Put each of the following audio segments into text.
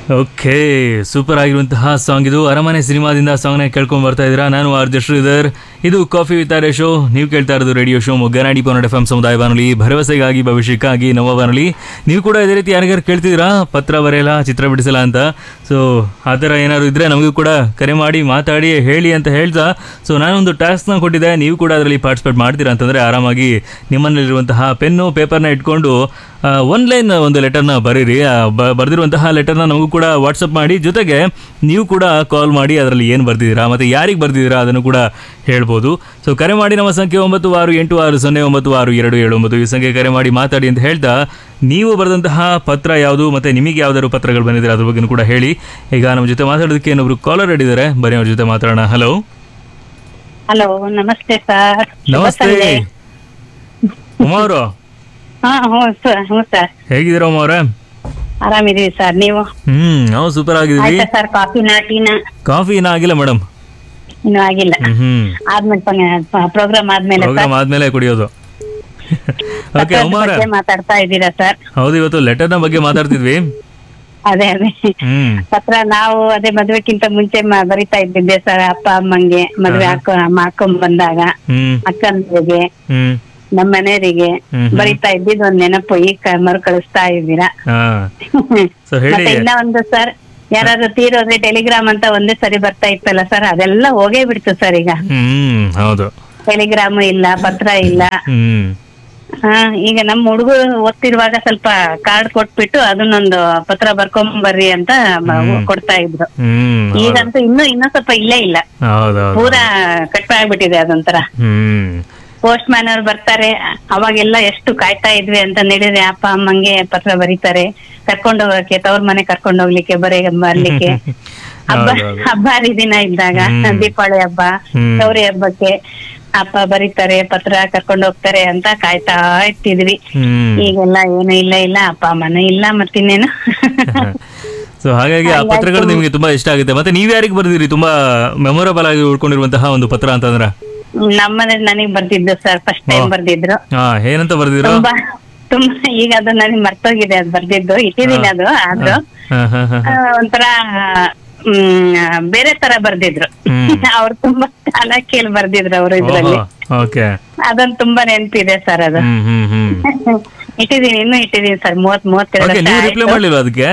Okay super ಆಗಿರುವಂತಹ song ಇದು ಅರಮನೆ ಸಿನಿಮಾದಿಂದ ಸಾಂಗ್ನ ಕೇಳ್ಕೊಂಡ್ ಬರ್ತಾ ಇದ್ದೀರಾ ನಾನು ಆರ್ ಜೆ ಶ್ರೀಧರ್ ಇದು ಕಾಫಿ ವಿತಾರೆ ಶೋ ನೀವು ಕೇಳ್ತಾ ಇರೋದು ರೇಡಿಯೋ ಶೋ ಮೊಗ್ಗನಾಡಿ ಪೋನಡ್ ಎಫ್ ಎಂ ಸಮುದಾಯ ಬಾನುಲಿ ಭರವಸೆಗಾಗಿ ಭವಿಷ್ಯಕ್ಕಾಗಿ ನವ ಬಾನುಲಿ ನೀವು ಕೂಡ ಇದೇ ರೀತಿ ಯಾರಿಗಾರು ಕೇಳ್ತಿದ್ದೀರಾ ಪತ್ರ ಬರೆಯಲ್ಲ ಚಿತ್ರ ಬಿಡಿಸಲ್ಲ ಅಂತ ಸೊ ಆ ಥರ ಏನಾದ್ರು ಇದ್ರೆ ನಮಗೂ ಕೂಡ ಕರೆ ಮಾಡಿ ಮಾತಾಡಿ ಹೇಳಿ ಅಂತ ಹೇಳ್ತಾ ಸೊ ನಾನೊಂದು ಟಾಸ್ಕ್ನ ಕೊಟ್ಟಿದ್ದೆ ನೀವು ಕೂಡ ಅದರಲ್ಲಿ ಪಾರ್ಟಿಸಿಪೇಟ್ ಮಾಡ್ತೀರಾ ಅಂತಂದರೆ ಆರಾಮಾಗಿ ನಿಮ್ಮಲ್ಲಿರುವಂತಹ ಪೆನ್ನು ಪೇಪರ್ನ ಇಟ್ಕೊಂಡು ಒನ್ ಲೈನ್ ಒಂದು ಲೆಟರ್ನ ಬರೀರಿ ಆ ಬ- ಬರೆದಿರುವಂತಹ ಲೆಟರ್ನ ನಮಗೂ ಕೂಡ ವಾಟ್ಸಪ್ ಮಾಡಿ ಜೊತೆಗೆ ನೀವು ಕೂಡ ಕಾಲ್ ಮಾಡಿ ಅದರಲ್ಲಿ ಏನು ಬರ್ದಿದ್ದೀರಾ ಮತ್ತು ಯಾರಿಗೆ ಬರ್ದಿದ್ದೀರಾ ಅದನ್ನು ಕೂಡ ಹೇಳ್ಬೋದು ಸೊ ಕರೆ ಮಾಡಿ ನಮ್ಮ ಸಂಖ್ಯೆ ಒಂಬತ್ತು ಆರು ಎಂಟು ಆರು ಸೊನ್ನೆ ಒಂಬತ್ತು ಆರು ಎರಡು ಏಳು ಒಂಬತ್ತು ಈ ಸಂಖ್ಯೆ ಕರೆ ಮಾಡಿ ಮಾತಾಡಿ ಅಂತ ಹೇಳ್ತಾ ನೀವು ಬರೆದಂತಹ ಪತ್ರ ಯಾವುದು ಮತ್ತು ನಿಮಗೆ ಯಾವ್ದಾದ್ರು ಪತ್ರಗಳು ಬಂದಿದ್ರೆ ಅದ್ರ ಬಗ್ಗೆ ಕೂಡ ಹೇಳಿ ಈಗ ನಮ್ಮ ಜೊತೆ ಮಾತಾಡೋದಕ್ಕೆ ಇನ್ನೊಬ್ರು ಕಾಲರ್ ಇದ್ದಾರೆ ಬನ್ನಿ ಅವ್ರ ಜೊತೆ ಮಾತಾಡೋಣ ಹಲೋ ಹಲೋ ನಮಸ್ತೆ ಸರ್ ನಮಸ್ತೆ ಉಮಾ ಅವರು ಹಾ ಹ್ಞೂ ಸರ್ ಹ್ಞೂ ಸರ್ ಹೇಗಿದ್ದೀರಾ ಉಮಾ ಅವರೇ ಆರಾಮಿದೀವಿ ಸರ್ ನೀವು ಹ್ಮ್ ನಾವು ಸೂಪರ್ ಆಗಿದ್ದೀವಿ ಆಯ್ತಾ ಸರ್ ಕಾಫಿನ ಟೀನ ಕಾಫಿ ಇನ್ನೂ ಆಗಿಲ್ಲ ಮೇಡಮ್ ಇನ್ನೂ ಆಗಿಲ್ಲ ಹ್ಮ್ ಆದ್ಮೇಲೆ ಪ್ರೋಗ್ರಾಮ್ ಆದ್ಮೇಲೆ ಸರ್ ಪ್ರೋಗ್ರಾಮ್ ಆದ್ಮೇಲೆ ಕುಡಿಯೋದು ಓಕೆ ಪತ್ರದ ಉಮಾರ ಬಗ್ಗೆ ಮಾತಾಡ್ತಾ ಇದ್ದೀರಾ ಸರ್ ಹೌದು ಇವತ್ತು ಲೆಟರ್ನ ಬಗ್ಗೆ ಮಾತಾಡ್ತಿದ್ವಿ ಅದೇ ಅದೇ ಹ್ಮ್ ಪತ್ರ ನಾವು ಅದೇ ಮದ್ವೆಕ್ಕಿಂತ ಮುಂಚೆ ಮ- ಬರಿತಾ ಇದ್ದಿದ್ದೆ ಸರ್ ಅಪ್ಪ ಅಮ್ಮಂಗೆ ಮದ್ವೆ ಹಾಕೊ ಹಾಕೊಂಡ್ ಬಂದಾಗ ಹ್ಮ್ ಅಕ್ಕಂದ್ರಿಗೆ ಹ್ಮ್ ನಮ್ಮ ಮನೆಯವರಿಗೆ ಹ್ಮ್ ಹ್ಮ್. ಬರಿತಾ ಇದ್ದಿದ್ದು ಒಂದ್ ನೆನಪು ಈಗ ಮರು ಕಳಿಸ್ತಾ ಇದ್ದೀರಾ ಹಾ ಸೊ ಹೇಳಿ ಮತ್ತೆ ಇನ್ನ ಒಂದು ಸರ್ ಯಾರಾದ್ರೂ ತೀರೋದ್ರೆ ಟೆಲಿಗ್ರಾಮ್ ಅಂತ ಒಂದೇ ಸರಿ ಬರ್ತಾ ಇತ್ತಲ್ಲ ಸರ್ ಅದೆಲ್ಲ ಹೋಗೇ ಬಿಡ್ತು ಸರ್ ಈಗ ಹ್ಮ್ ಹೌದು ಟೆಲಿಗ್ರಾಮ್ ಇಲ್ಲ ಪತ್ರ ಇಲ್ಲ ಹ್ಮ್ ಹಾ ಈಗ ನಮ್ಮ ಹುಡುಗರು ಓದ್ತಿರುವಾಗ ಸ್ವಲ್ಪ ಕಾರ್ಡ್ ಕೊಟ್ಬಿಟ್ಟು ಅದನ್ನೊಂದು ಪತ್ರ ಬರ್ಕೊಂಡ್ ಬರ್ರಿ ಅಂತ ಮ- ಹ್ಮ್. ಕೊಡ್ತಾ ಇದ್ರು ಹ್ಮ್ ಹೌದು ಈಗಂತೂ ಇನ್ನೂ ಇನ್ನೂ ಸ್ವಲ್ಪ ಇಲ್ಲೇ ಇಲ್ಲ ಹೌದು ಪೂರಾ ಕಟ್ ಆಗ್ಬಿಟ್ಟಿದೆ ಅದೊಂಥರ ಹ್ಮ್ ಪೋಸ್ಟ್ ಮ್ಯಾನ್ ಅವ್ರು ಬರ್ತಾರೆ ಅವಾಗೆಲ್ಲ ಎಷ್ಟು ಕಾಯ್ತಾ ಇದ್ವಿ ಅಂತ ಹೇಳಿದ್ರೆ ಅಪ್ಪ ಅಮ್ಮಂಗೆ ಪತ್ರ ಬರೀತಾರೆ ಕರ್ಕೊಂಡು ಹೋಗಕ್ಕೆ ತವ್ರ ಮನೆ ಕರ್ಕೊಂಡು ಹೋಗ್ಲಿಕ್ಕೆ ಬರೀ ಬರ್ಲಿಕ್ಕೆ ಹಬ್ಬ ಹೌದು, ಹೌದು. ಹಬ್ಬ ಹರಿದಿನ ಇದ್ದಾಗ ಹ್ಮ್. ದೀಪಾವಳಿ ಹಬ್ಬ ಹ್ಮ್. ಗೌರಿ ಹಬ್ಬಕ್ಕೆ ಅಪ್ಪ ಬರೀತಾರೆ ಪತ್ರ ಕರ್ಕೊಂಡು ಹೋಗ್ತಾರೆ ಅಂತ ಕಾಯ್ತಾ ಇರ್ತಿದ್ವಿ ಹ್ಮ್ ಈಗೆಲ್ಲ ಏನು ಇಲ್ಲ ಇಲ್ಲ ಅಪ್ಪ ಅಮ್ಮನೂ ಇಲ್ಲ ಮತ್ತಿನ್ನೇನು ಸೊ ಹಾಗಾಗಿ ಆ ಪತ್ರಗಳು ನಿಮಗೆ ತುಂಬಾ ಇಷ್ಟ ಆಗುತ್ತೆ ಮತ್ತೆ ನೀವ್ ಯಾರಿಗೆ ಬರ್ದಿರಿ ತುಂಬಾ ಮೆಮೊರಬಲ್ ಆಗಿ ಉಳ್ಕೊಂಡಿರುವಂತಹ ಒಂದು ಪತ್ರ ಅಂತಂದ್ರ ನಮ್ಮನೆ ನನಗ್ ಬರ್ದಿದ್ದು ಸರ್ ಫಸ್ಟ್ ಟೈಮ್ ಓ. ಬರ್ದಿದ್ರು ಹಾ ಏನಂತ ಬರ್ದಿರೋ ತುಂಬಾ ತುಂಬಾ ಈಗ ಅದು ನನಗ್ ಮರ್ತೋಗಿದೆ ಅದು ಬರ್ದಿದ್ದು ಇಟ್ಟಿದೀನಿ ಅದು ಆದ್ರೂ ಹಾ ಹಾ ಹಾ ಆ, ಒಂಥರ ಹ್ಮ್ ಬೇರೆ ತರ ಬರ್ದಿದ್ರು ಹ್ಮ್. ಅವ್ರು ತುಂಬಾ ಚಾಲಾಕಿಯಲ್ಲಿ ಬರ್ದಿದ್ರು ಅವ್ರು ಇದ್ರಲ್ಲಿ ಓಕೆ ಅದೊಂದು ತುಂಬಾ ನೆನಪಿದೆ ಸರ್ ಅದು ಹ್ಮ್ ಹ್ಮ್ ಹ್ಮ್ ಇಟ್ಟಿದೀನಿ ಇನ್ನೂ ಇಟ್ಟಿದೀನಿ ಸರ್ ಮೂವತ್ ಮೂವತ್ತೆರಡು ಓಕೆ ವರ್ಷ ನೀವು ರಿಪ್ಲೈ ಆಯ್ತು. ಮಾಡ್ಲಿಲ್ವಾ ಅದಕ್ಕೆ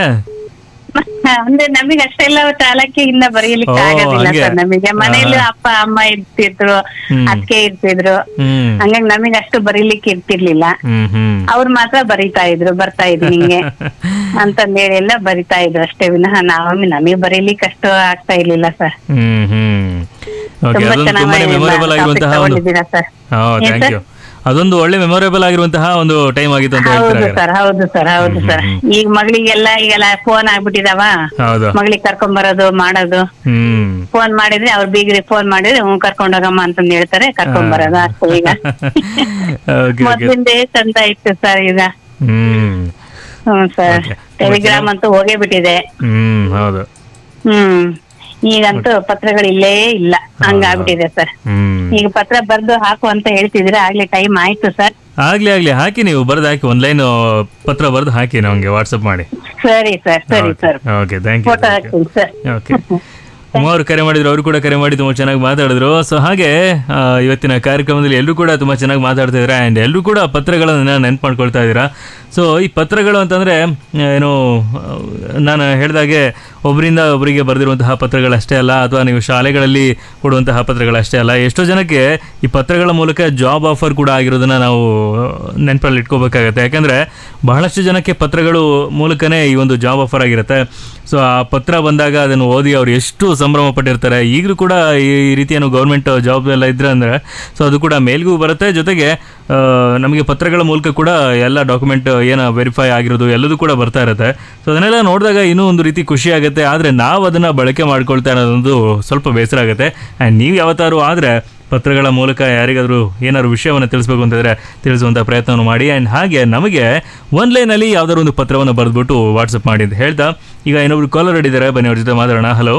ಅಂದ್ರೆ ನಮಗೆ ಅಷ್ಟೆಲ್ಲ ಚಾಲಕಿ ಇನ್ನ ಬರೀಲಿಕ್ಕೆ ಓ, ಆಗೋದಿಲ್ಲ ಹಂಗೆ. ಸರ್ ನಮಗೆ ಮನೇಲಿ ಹಾ. ಅಪ್ಪ ಅಮ್ಮ ಇರ್ತಿದ್ರು ಹ್ಮ್. ಅದಕ್ಕೆ ಇರ್ತಿದ್ರು ಹ್ಮ್ ಹಂಗಾಗಿ ನಮಗೆ ಅಷ್ಟು ಬರೀಲಿಕ್ಕೆ ಇರ್ತಿರ್ಲಿಲ್ಲ ಹ್ಮ್ ಹ್ಮ್ ಅವ್ರು ಮಾತ್ರ ಬರೀತಾ ಇದ್ರು ಬರ್ತಾ ಇದ್ರು ನಿಂಗೆ ಅಂತಂದೇಳಿ ಎಲ್ಲ ಬರಿತಾ ಇದ್ರು ಅಷ್ಟೇ ವಿನಃ ನಾವು ನಮಗೆ ಬರೀಲಿಕ್ಕೆ ಅಷ್ಟು ಆಗ್ತಾ ಇರ್ಲಿಲ್ಲ ಸರ್ ಹ್ಮ್ ಹ್ಮ್ ಓಕೆ ತುಂಬಾ ಅದೊಂದು ತುಂಬಾನೇ ಚೆನ್ನಾಗಿ ಮೆಮೊರೇಬಲ್ ಆಗಿರುವಂತಹ ಒಂದು ತಗೊಂಡಿದ್ದೀರಾ ಸರ್ ಹಾ ಏನ್ ಥ್ಯಾಂಕ್ ಯು ಅದೊಂದು ಒಳ್ಳೆ ಮೆಮೊರೇಬಲ್ ಆಗಿರುವಂತಹ ಒಂದು ಟೈಮ್ ಆಗಿತ್ತು ಅಂತ ಹೌದು ಹೇಳ್ತಾರೆ ಸರ್ ಹೌದು ಸರ್ ಹೌದು ಸರ್ ಈಗ ಮಗಳಿಗೆಲ್ಲ ಈಗೆಲ್ಲ ಫೋನ್ ಆಗ್ಬಿಟ್ಟಿದಾವ ಹೌದು ಮಗಳಿಗೆ ಕರ್ಕೊಂಡ್ ಬರೋದು ಮಾಡೋದು ಹ್ಮ್ ಫೋನ್ ಮಾಡಿದ್ರೆ ಅವ್ರ ಬೀಗ್ರಿ ಫೋನ್ ಮಾಡಿದ್ರೆ ಹ್ಞೂ ಕರ್ಕೊಂಡ್ ಹೋಗಮ್ಮ ಅಂತಂದ್ ಹೇಳ್ತಾರೆ ಕರ್ಕೊಂಡ್ ಬರೋದು ಅಷ್ಟೇ ಈಗ ಓಕೆ ಓಕೆ ಮೊದ್ಲಿಂದೇ ಚಂದ ಇತ್ತು ಸರ್ ಈಗ ಹ್ಮ್ ಹ್ಮ್ ಸರ್ Okay. ಟೆಲಿಗ್ರಾಮ್ ಅಂತೂ ಹೋಗೇ ಬಿಟ್ಟಿದೆ ಹ್ಮ್ ಹೌದು ಹ್ಮ್ ಈಗಂತೂ ಪತ್ರಗಳು ಇಲ್ಲೇ ಇಲ್ಲ ಹಂಗಾಗ್ಬಿಟ್ಟಿದೆ ಸರ್ ಹ್ಮ್ ಈಗ ಪತ್ರ ಬರ್ದು ಹಾಕು ಅಂತ ಹೇಳ್ತಿದ್ರೆ ಆಗ್ಲೇ ಟೈಮ್ ಆಯ್ತು ಸರ್ ಆಗ್ಲಿ ಆಗ್ಲಿ ಹಾಕಿ ನೀವು ಬರ್ದು ಹಾಕಿ ಒಂದ್ ಲೈನ್ ಪತ್ರ ಬರ್ದು ಹಾಕಿ ನಮ್ಗೆ ವಾಟ್ಸಪ್ ಮಾಡಿ ಸರಿ ಸರ್ ಸರಿ sir okay thank photo you ಹಾಕ್ತೀನಿ ಸರ್ ಓಕೆ ಉಮಾರು ಕರೆ ಮಾಡಿದ್ರು ಅವರು ಕೂಡ ಕರೆ ಮಾಡಿ ತುಂಬ ಚೆನ್ನಾಗಿ ಮಾತಾಡಿದ್ರು ಸೊ ಹಾಗೆ ಆ, ಇವತ್ತಿನ ಕಾರ್ಯಕ್ರಮದಲ್ಲಿ ಎಲ್ಲರೂ ಕೂಡ ತುಂಬ ಚೆನ್ನಾಗಿ ಮಾತಾಡ್ತಾ ಇದ್ದಾರೆ ಆ್ಯಂಡ್ ಎಲ್ಲರೂ ಕೂಡ ಪತ್ರಗಳನ್ನು ನೆನ್ಪು ಮಾಡ್ಕೊಳ್ತಾ ಇದ್ದೀರಾ ಸೊ ಈ ಪತ್ರಗಳು ಅಂತಂದರೆ ಏನು ಆ, ನಾನು ಹೇಳಿದಾಗೆ ಒಬ್ಬರಿಂದ ಒಬ್ಬರಿಗೆ ಬರೆದಿರುವಂತಹ ಪತ್ರಗಳಷ್ಟೇ ಅಲ್ಲ ಅಥವಾ ನೀವು ಶಾಲೆಗಳಲ್ಲಿ ಕೊಡುವಂತಹ ಪತ್ರಗಳಷ್ಟೇ ಅಲ್ಲ ಎಷ್ಟೋ ಜನಕ್ಕೆ ಈ ಪತ್ರಗಳ ಮೂಲಕ ಜಾಬ್ ಆಫರ್ ಕೂಡ ಆಗಿರೋದನ್ನ ನಾವು ನೆನಪಲ್ಲಿ ಇಟ್ಕೋಬೇಕಾಗತ್ತೆ ಯಾಕಂದರೆ ಬಹಳಷ್ಟು ಜನಕ್ಕೆ ಪತ್ರಗಳು ಮೂಲಕನೇ ಈ ಒಂದು ಜಾಬ್ ಆಫರ್ ಆಗಿರುತ್ತೆ ಸೊ ಆ ಪತ್ರ ಬಂದಾಗ ಅದನ್ನು ಓದಿ ಅವ್ರು ಎಷ್ಟು ಸಂಭ್ರಮ ಪಟ್ಟಿರ್ತಾರೆ ಈಗಲೂ ಕೂಡ ಈ ರೀತಿ ಏನು ಗೌರ್ಮೆಂಟ್ ಜಾಬ್ ಎಲ್ಲ ಇದ್ರೆ ಅಂದರೆ ಸೊ ಅದು ಕೂಡ ಮೇಲ್ಗೂ ಬರುತ್ತೆ ಜೊತೆಗೆ ಆ, ನಮಗೆ ಪತ್ರಗಳ ಮೂಲಕ ಕೂಡ ಎಲ್ಲ ಡಾಕ್ಯುಮೆಂಟ್ ಏನು ವೆರಿಫೈ ಆಗಿರೋದು ಎಲ್ಲದೂ ಕೂಡ ಬರ್ತಾ ಇರುತ್ತೆ ಸೊ ಅದನ್ನೆಲ್ಲ ನೋಡಿದಾಗ ಇನ್ನೂ ಒಂದು ರೀತಿ ಖುಷಿ ಆಗುತ್ತೆ ಆದರೆ ನಾವು ಅದನ್ನು ಬಳಕೆ ಮಾಡ್ಕೊಳ್ತಾ ಇರೋದೊಂದು ಸ್ವಲ್ಪ ಬೇಸರ ಆಗುತ್ತೆ ಆ್ಯಂಡ್ ನೀವು ಯಾವತ್ತಾರು ಆದರೆ ಪತ್ರಗಳ ಮೂಲಕ ಯಾರಿಗಾದರೂ ಏನಾದ್ರು ವಿಷಯವನ್ನು ತಿಳಿಸ್ಬೇಕು ಅಂತಂದರೆ ತಿಳಿಸುವಂಥ ಪ್ರಯತ್ನವನ್ನು ಮಾಡಿ ಆ್ಯಂಡ್ ಹಾಗೆ ನಮಗೆ ಒನ್ ಲೈನಲ್ಲಿ ಯಾವ್ದಾದ್ರು ಒಂದು ಪತ್ರವನ್ನು ಬರೆದ್ಬಿಟ್ಟು ವಾಟ್ಸಪ್ ಮಾಡಿ ಅಂತ ಹೇಳ್ತಾ ಈಗ ಇನ್ನೊಬ್ರು ಕಾಲರ್ ಇದ್ದಾರೆ ಬನ್ನಿ ಅವ್ರ ಜೊತೆ ಮಾತಾಡೋಣ ಹಲೋ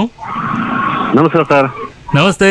ನಮಸ್ಕಾರ ಸರ್ ನಮಸ್ತೆ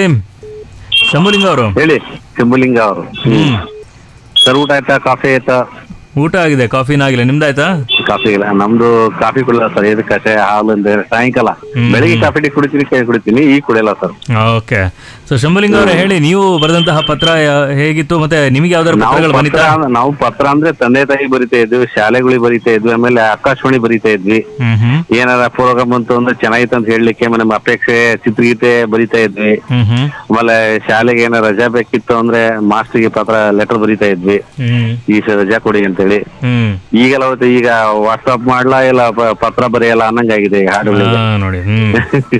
ಶಂಭುಲಿಂಗ ಅವರು ಹೇಳಿ ಶಂಭುಲಿಂಗ ಅವರು ಹ್ಮ್ ಸರ್ ಊಟ ಆಯ್ತಾ ಕಾಫಿ ಆಯ್ತಾ ಊಟ ಆಗಿದೆ ಕಾಫಿನ ಆಗಿಲ್ಲ ನಿಮ್ದಾಯ್ತಾ ಕಾಫಿ ಇಲ್ಲ ನಮ್ದು ಕಾಫಿ ಕುಡಿಯಲ್ಲ ಸರ್ ಎದು ಕಷಾಯ ಹಾಲು ಅಂದ್ರೆ ಸಾಯಂಕಾಲ ಹ್ಮ್. ಬೆಳಿಗ್ಗೆ ಕಾಫಿ ಟೀ ಕುಡಿತೀನಿ ಕೈ ಕುಡಿತೀನಿ ಈಗ ಕುಡಿಯಲ್ಲ ಸರ್ ಓಕೆ ಸೊ ಶಂಭುಲಿಂಗ ಅವರೇ ಹೇಳಿ ನೀವು ಬರೆದಂತಹ ಪತ್ರ ಯಾ- ಹೇಗಿತ್ತು ಮತ್ತೆ ನಿಮಗೆ ಯಾವ್ದಾದ್ರು ನಾವು ಪತ್ರಗಳು ಪತ್ರ ಬಂದಿತ್ತಾ ಅಂದ್- ನಾವು ಪತ್ರ ಅಂದ್ರೆ ತಂದೆ ತಾಯಿ ಬರಿತಾ ಇದ್ವಿ ಶಾಲೆಗಳಿಗೆ ಬರಿತಾ ಇದ್ವಿ ಆಮೇಲೆ ಆಕಾಶವಾಣಿ ಬರಿತಾ ಇದ್ವಿ ಹ್ಮ್ ಹ್ಮ್ ಏನಾರ ಪ್ರೋಗ್ರಾಮ್ ಬಂತು ಅಂದ್ರೆ ಚೆನ್ನಾಗಿತ್ತು ಅಂತ ಹೇಳಲಿಕ್ಕೆ ನಮ್ಮ ಅಪೇಕ್ಷೆ ಚಿತ್ರಗೀತೆ ಬರಿತಾ ಇದ್ವಿ ಹ್ಮ್ ಹ್ಮ್ ಆಮೇಲೆ ಶಾಲೆಗೆ ಏನಾರ ರಜಾ ಬೇಕಿತ್ತು ಅಂದ್ರೆ ಮಾಸ್ಟರ್ಗೆ ಪತ್ರ ಲೆಟರ್ ಬರಿತಾ ಇದ್ವಿ ಹ್ಮ್ ಈ ಸ- ರಜಾ ಕೊಡಿ ಅಂತೇಳಿ ಹ್ಮ್ ಈಗೆಲ್ಲ ಅವತ್ತು ಈಗ ವಾಟ್ಸ್ಆಪ್ ಮಾಡ್ಲಾ ಇಲ್ಲ ಪ- ಪತ್ರ ಬರೆಯಲ್ಲ ಅನ್ನಂಗಾಗಿದೆ ಈಗ ಹಾಡುಗಳಿಗೆ ಹಾ, ನೋಡಿ ಹ್ಮ್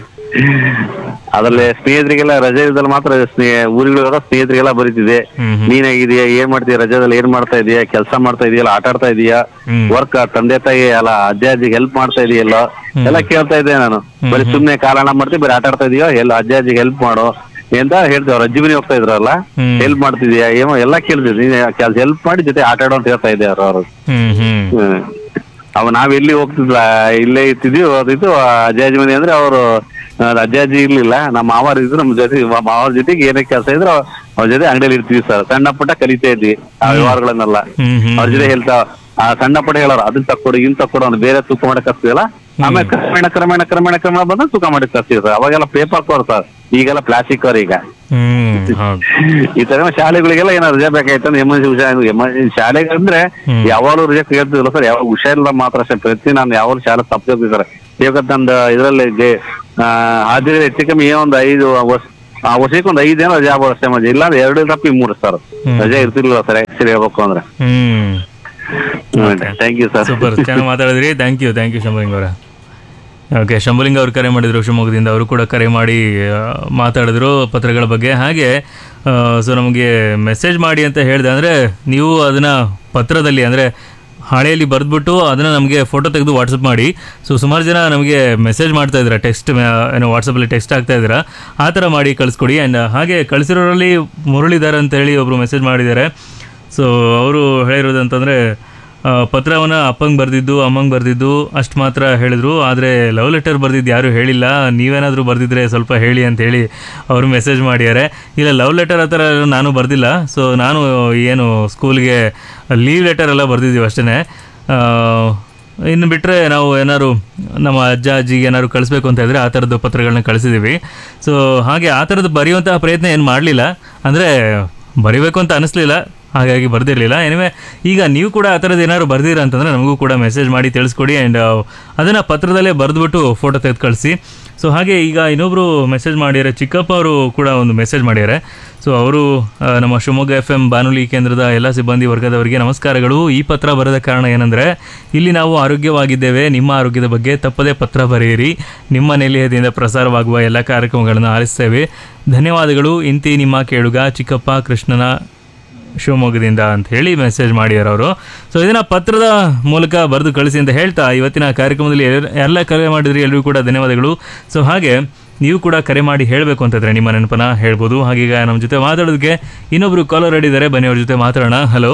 ಅದ್ರಲ್ಲಿ ಸ್ನೇಹಿತರಿಗೆಲ್ಲ ರಜೆ ಇದ್ದಲ್ಲಿ ಮಾತ್ರ ಸ್ನೇಹ ಊರುಗಳಿಗೆಲ್ಲ ಸ್ನೇಹಿತರಿಗೆಲ್ಲ ಬರೀತಿದೆ ಹ್ಮ್ ಹ್ಮ್ ನೀನಾಗಿದೀಯಾ ಏನ್ ಮಾಡ್ತೀಯ ರಜಾದಲ್ಲಿ ಏನ್ ಮಾಡ್ತಾ ಇದೀಯಾ ಕೆಲಸ ಮಾಡ್ತಾ ಇದೀಯಲ್ಲ ಆಟ ಆಡ್ತಾ ಇದೀಯಾ ಹ್ಮ್. ವರ್ಕ್ ತಂದೆ ತಾಯಿ ಅಲ್ಲ ಅಜ್ಜ ಅಜ್ಜಿಗೆ ಹೆಲ್ಪ್ ಮಾಡ್ತಾ ಇದೀಯಲ್ಲ ಎಲ್ಲ ಕೇಳ್ತಾ ಇದ್ದೆ ನಾನು ಬರೀ ಸುಮ್ನೆ ಕಾಲಣ ಮಾಡ್ತೀವಿ ಬರೀ ಆಟ ಆಡ್ತಾ ಇದೀಯೋ ಎಲ್ಲ ಅಜ್ಜ ಅಜ್ಜಿಗೆ ಹೆಲ್ಪ್ ಮಾಡು ಅಂತ ಹೇಳ್ತೀವಿ ಅವ್ರ ಅಜ್ಜಿ ಮನೆ ಹೋಗ್ತಾ ಇದ್ರಲ್ಲ ಹ್ಮ್. ಹೆಲ್ಪ್ ಮಾಡ್ತಿದ್ಯಾ ಏನೋ ಎಲ್ಲ ಕೇಳ್ತಿದ್ವಿ ನೀನ್ ಕೆಲ್ಸ ಹೆಲ್ಪ್ ಮಾಡಿ ಜೊತೆ ಆಟ ಆಡೋ ಅಂತ ಹೇಳ್ತಾ ಇದ್ದೆ ಅವ್ರು ಅವ್ರು ಹ್ಮ್ ಹ್ಮ್ ಹ್ಮ್. ಅವ ನಾವ್ ಎಲ್ಲಿ ಹೋಗ್ತಿದ್ಲ ಇಲ್ಲೇ ಇರ್ತಿದ್ವಿ ಅದಿತ್ತು ಅಜ್ಜಾಜಿ ಮನೆ ಅಂದ್ರೆ ಅವರು ಅಜ್ಜಾಜಿ ಇರ್ಲಿಲ್ಲ ನಮ್ಮ ಮಾವಾರ ಇದ್ರು ನಮ್ಮ ಜೊತೆ ಮ- ಮಾವರ ಜೊತೆಗೆ ಏನೇ ಕೆಲಸ ಇದ್ರು ಅವ್ರ ಜೊತೆ ಅಂಗಡಿಯಲ್ಲಿ ಇರ್ತೀವಿ ಸರ್ ಸಣ್ಣ ಪುಟ್ಟ ಕಲಿತಾ ಇದ್ವಿ ಆ ವ್ಯವಹಾರಗಳನ್ನೆಲ್ಲ ಹ್ಮ್ ಹ್ಮ್ ಅವ್ರ ಜೊತೆ ಹೇಳ್ತಾ ಆ ಸಣ್ಣ ಪುಟ್ಟ ಹೇಳೋರು ಅದನ್ನ ತಕ್ಕೊಡು ಇನ್ ತಕ್ಕೊಡು ಅವ್ನು ಬೇರೆ ತೂಕ ಮಾಡಕ್ ಹಚ್ತೀವಲ್ಲ ಆಮೇಲೆ ಕ್ರಮೇಣ ಕ್ರಮೇಣ ಕ್ರಮೇಣ ಕ್ರಮೇಣ ಬಂದು ತೂಕ ಮಾಡಕ್ ಹಚ್ತೀವಿ ಸರ್ ಅವಾಗೆಲ್ಲ ಪೇಪರ್ ಹಾಕೋರು ಸರ್ ಈಗೆಲ್ಲ ಪ್ಲಾಸ್ಟಿಕ್ ಅವ್ರ ಈಗ ಹ್ಮ್ ಹೌದು ಈ ತರ ಶಾಲೆಗಳಿಗೆಲ್ಲ ಏನೋ ರಜೆ ಬೇಕಾಯ್ತು ಅಂದ್ರೆ ಎಮರ್ಜೆನ್ಸಿ ಹುಷಾರ್ ಎಮರ್ಜೆನ್ಸಿ ಶಾಲೆಗೆ ಅಂದ್ರೆ ಹ್ಮ್. ಯಾವಾಗಲೂ ರಜೆ ಕೇಳ್ತಿದ್ರು ಸರ್ ಯಾವಾಗ ಹುಷಾರಿಲ್ಲ ಮಾತ್ರ ಅಷ್ಟೇ ಪ್ರತಿ ನಾನು ಯಾವಾಗ ಶಾಲೆ ತಪ್ಪಿದ್ವಿ ಸರ್ ಇವಾಗ ನಂದು ಇದರಲ್ಲಿ ಹಾದಿರಿ ಹೆಚ್ಚು ಕಮ್ಮಿ ಏನೋ ಒಂದು ಐದು ವರ್ಷ ಆ ವರ್ಷಕ್ಕೆ ಒಂದು ಐದು ಏನೋ ರಜೆ ಆಗ್ಬೋದು ಅಷ್ಟೇ ಮಜಾ ಇಲ್ಲ ಅಂದ್ರೆ ಎರಡು ತಪ್ಪಿ ಮೂರು ಸರ್ ಹ್ಮ್. ರಜೆ ಇರ್ತಿರ್ಲಿಲ್ಲ ಸರ್ ಆಕ್ಚುಲಿ ಹೇಳ್ಬೇಕು ಅಂದ್ರೆ ಹ್ಮ್ ಥ್ಯಾಂಕ್ ಯು ಸರ್ ಸೂಪರ್ ಚೆನ್ನಾಗಿ ಮಾತಾಡಿದ್ರಿ thank you thank you Shambhulinga ಅವರ ಓಕೆ ಶಂಭುಲಿಂಗ ಅವ್ರು ಕರೆ ಮಾಡಿದ್ರು ಶಿವಮೊಗ್ಗದಿಂದ ಅವರು ಕೂಡ ಕರೆ ಮಾಡಿ ಆ, ಮಾತಾಡಿದ್ರು ಪತ್ರಗಳ ಬಗ್ಗೆ ಹಾಗೆ ಸೊ ನಮಗೆ ಮೆಸೇಜ್ ಮಾಡಿ ಅಂತ ಹೇಳಿದೆ ಅಂದರೆ ನೀವು ಅದನ್ನು ಪತ್ರದಲ್ಲಿ ಅಂದರೆ ಹಾಳೆಯಲ್ಲಿ ಬರೆದ್ಬಿಟ್ಟು ಅದನ್ನು ನಮಗೆ ಫೋಟೋ ತೆಗೆದು ವಾಟ್ಸಪ್ ಮಾಡಿ ಸೊ ಸುಮಾರು ಜನ ನಮಗೆ ಮೆಸೇಜ್ ಮಾಡ್ತಾ ಇದ್ದೀರಾ ಟೆಕ್ಸ್ಟ್ ಏನೋ ವಾಟ್ಸಪ್ಪಲ್ಲಿ ಟೆಕ್ಸ್ಟ್ ಆಗ್ತಾ ಇದ್ದೀರಾ ಆ ಥರ ಮಾಡಿ ಕಳಿಸ್ಕೊಡಿ ಆ್ಯಂಡ್ ಹಾಗೆ ಕಳಿಸಿರೋರಲ್ಲಿ ಮುರಳೀಧರ್ ಅಂತ ಹೇಳಿ ಒಬ್ಬರು ಮೆಸೇಜ್ ಮಾಡಿದ್ದಾರೆ ಸೊ ಅವರು ಹೇಳಿರೋದಂತಂದರೆ ಪತ್ರವನ್ನು ಅಪ್ಪಂಗೆ ಬರೆದಿದ್ದು ಅಮ್ಮಂಗೆ ಬರೆದಿದ್ದು ಅಷ್ಟು ಮಾತ್ರ ಹೇಳಿದ್ರು ಆದರೆ ಲವ್ ಲೆಟರ್ ಬರೆದಿದ್ದು ಯಾರೂ ಹೇಳಿಲ್ಲ ನೀವೇನಾದರೂ ಬರೆದಿದ್ರೆ ಸ್ವಲ್ಪ ಹೇಳಿ ಅಂತ ಹೇಳಿ ಅವರು ಮೆಸೇಜ್ ಮಾಡಿದ್ದಾರೆ ಇಲ್ಲ ಲವ್ ಲೆಟರ್ ಆ ಥರ ನಾನು ಬರೆದಿಲ್ಲ ಸೊ ನಾನು ಏನು ಸ್ಕೂಲ್ಗೆ ಲೀವ್ ಲೆಟರ್ ಎಲ್ಲ ಬರೆದಿದ್ದೀವಿ ಅಷ್ಟೇ ಇನ್ನು ಬಿಟ್ಟರೆ ನಾವು ಏನಾದ್ರು ನಮ್ಮ ಅಜ್ಜ ಅಜ್ಜಿಗೆ ಏನಾದ್ರು ಕಳಿಸ್ಬೇಕು ಅಂತ ಇದ್ದರೆ ಆ ಥರದ್ದು ಪತ್ರಗಳನ್ನ ಕಳಿಸಿದ್ದೀವಿ ಸೊ ಹಾಗೆ ಆ ಥರದ್ದು ಬರೆಯುವಂತಹ ಪ್ರಯತ್ನ ಏನು ಮಾಡಲಿಲ್ಲ ಅಂದರೆ ಬರಿಬೇಕು ಅಂತ ಅನಿಸ್ಲಿಲ್ಲ ಹಾಗಾಗಿ ಬರ್ದಿರಲಿಲ್ಲ ಎನಿವೆ ಈಗ ನೀವು ಕೂಡ ಆ ಥರದ್ದು ಏನಾದ್ರು ಬರ್ದಿರ ಅಂತಂದರೆ ನಮಗೂ ಕೂಡ ಮೆಸೇಜ್ ಮಾಡಿ ತಿಳಿಸ್ಕೊಡಿ ಆ್ಯಂಡ್ ಅದನ್ನು ಪತ್ರದಲ್ಲೇ ಬರೆದ್ಬಿಟ್ಟು ಫೋಟೋ ತೆಗೆದು ಕಳಿಸಿ ಸೊ ಹಾಗೆ ಈಗ ಇನ್ನೊಬ್ಬರು ಮೆಸೇಜ್ ಮಾಡಿದ್ದಾರೆ ಚಿಕ್ಕಪ್ಪ ಅವರು ಕೂಡ ಒಂದು ಮೆಸೇಜ್ ಮಾಡಿದ್ದಾರೆ ಸೊ ಅವರು ಆ, ನಮ್ಮ ಶಿವಮೊಗ್ಗ ಎಫ್ ಎಂ ಬಾನುಲಿ ಕೇಂದ್ರದ ಎಲ್ಲ ಸಿಬ್ಬಂದಿ ವರ್ಗದವರಿಗೆ ನಮಸ್ಕಾರಗಳು ಈ ಪತ್ರ ಬರೆದ ಕಾರಣ ಏನಂದರೆ ಇಲ್ಲಿ ನಾವು ಆರೋಗ್ಯವಾಗಿದ್ದೇವೆ ನಿಮ್ಮ ಆರೋಗ್ಯದ ಬಗ್ಗೆ ತಪ್ಪದೇ ಪತ್ರ ಬರೆಯಿರಿ ನಿಮ್ಮ ನಿಲಯದಿಂದ ಪ್ರಸಾರವಾಗುವ ಎಲ್ಲ ಕಾರ್ಯಕ್ರಮಗಳನ್ನು ಆಲಿಸ್ತೇವೆ ಧನ್ಯವಾದಗಳು ಇಂತಿ ನಿಮ್ಮ ಕೇಳುಗ ಚಿಕ್ಕಪ್ಪ ಕೃಷ್ಣನ ಶಿವಮೊಗ್ಗದಿಂದ ಅಂತ ಹೇಳಿ ಮೆಸೇಜ್ ಮಾಡಿದ್ದಾರೆ ಅವರು ಸೊ ಇದನ್ನ ಪತ್ರದ ಮೂಲಕ ಬರೆದು ಕಳಿಸಿ ಅಂತ ಹೇಳ್ತಾ ಇವತ್ತಿನ ಕಾರ್ಯಕ್ರಮದಲ್ಲಿ ಎಲ್ಲ- ಎಲ್ಲ ಕರೆ ಮಾಡಿದ್ರಿ ಎಲ್ಲರಿಗೂ ಕೂಡ ಧನ್ಯವಾದಗಳು ಸೊ ಹಾಗೆ ನೀವು ಕೂಡ ಕರೆ ಮಾಡಿ ಹೇಳಬೇಕು ಅಂತಂದ್ರೆ ನಿಮ್ಮ ನೆನಪನ್ನ ಹೇಳ್ಬೋದು ಹಾಗೀಗ ನಮ್ಮ ಜೊತೆ ಮಾತಾಡೋದಕ್ಕೆ ಇನ್ನೊಬ್ರು ಕಾಲರ್ ರೆಡಿದ್ದಾರೆ ಬನ್ನಿ ಅವ್ರ ಜೊತೆ ಮಾತಾಡೋಣ ಹಲೋ